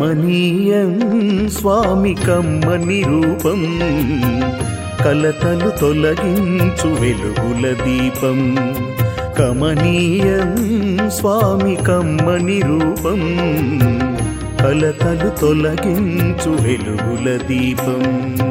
కమనీయం స్వామి కమ్మని రూపం కలతలు తొలగించు వెలుగుల దీపం కమనీయం స్వామి కమ్మని రూపం కలతలు తొలగించు వెలుగుల దీపం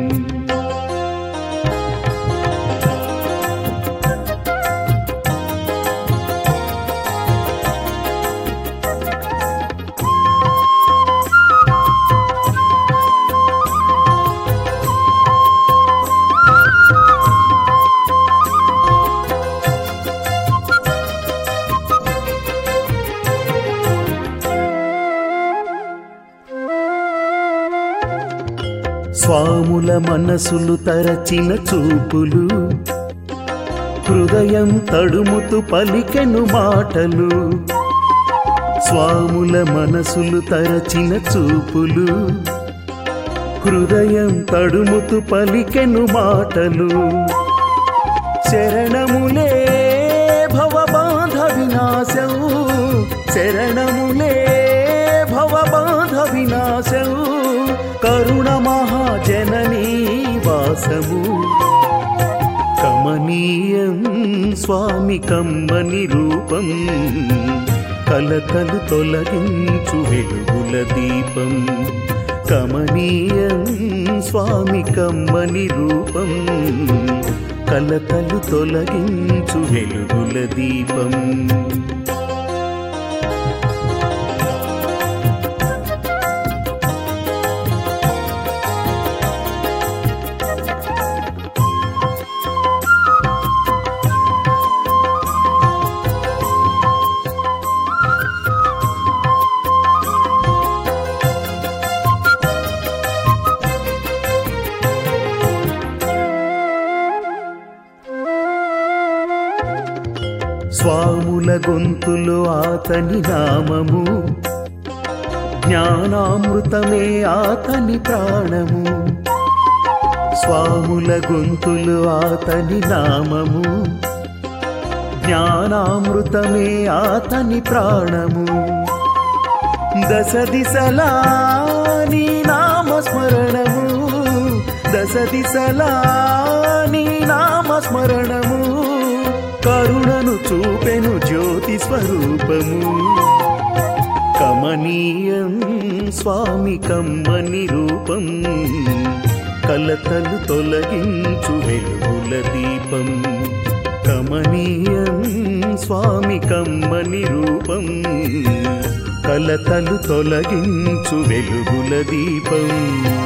స్వాముల మనసులు తరచిన చూపులు హృదయం తడుముతు పలికెను మాటలు స్వాముల మనసులు తరచిన చూపులు హృదయం తడుముతు పలికెను మాటలు శరణములే భవబాధ వినాశం శరణములే భవబాధ వినాశం కరుణ మహాజననీ వాసము కమనీయం స్వామి కమ్మని రూపం కలకలు తొలగించు వెలుగుల దీపం కమనీయం స్వామి కమ్మని రూపం కలకలు తొలగించు వెలుగుల దీపం స్వాముల గొంతులు ఆతని నామము జ్ఞానామృతమే ఆతని ప్రాణము స్వాముల గొంతులు ఆతని నామము జ్ఞానామృతమే ఆతని ప్రాణము దశ దిశలా నీ నామస్మరణము దశ దిశలా నీ నామస్మరణము కరుణను చూపెను జ్యోతి స్వరూపము కమనీయం స్వామి కమ్మని రూపం కలతలు తొలగించు వెలుగుల దీపం కమనీయం స్వామి కమ్మని రూపం కలతలు తొలగించు వెలుగుల దీపం